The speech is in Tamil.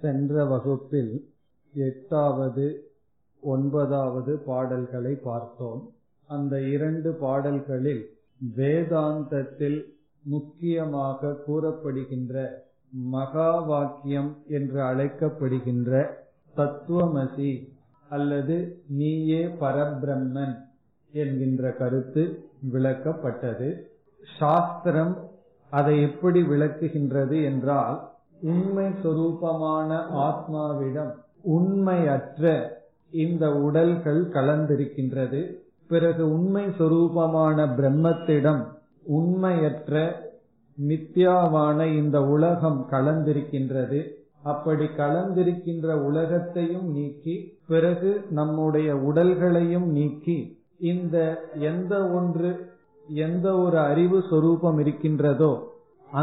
சென்ற வகுப்பில் எட்டாவது ஒன்பதாவது பாடல்களை பார்த்தோம் அந்த இரண்டு பாடல்களில் வேதாந்தத்தில் முக்கியமாக கூறப்படுகின்ற மகா வாக்கியம் என்று அழைக்கப்படுகின்ற தத்துவமசி அல்லது நீயே பரபிரம்மன் என்கின்ற கருத்து விளக்கப்பட்டது சாஸ்திரம் அதை எப்படி விளக்குகின்றது என்றால் உண்மை சொரூபமான ஆத்மாவிடம் உண்மையற்ற இந்த உடல்கள் கலந்திருக்கின்றது பிறகு உண்மை சொரூபமான பிரம்மத்திடம் உண்மையற்ற மித்யாவான இந்த உலகம் கலந்திருக்கின்றது அப்படி கலந்திருக்கின்ற உலகத்தையும் நீக்கி பிறகு நம்முடைய உடல்களையும் நீக்கி இந்த எந்த ஒன்று எந்த ஒரு அறிவு சொரூபம் இருக்கின்றதோ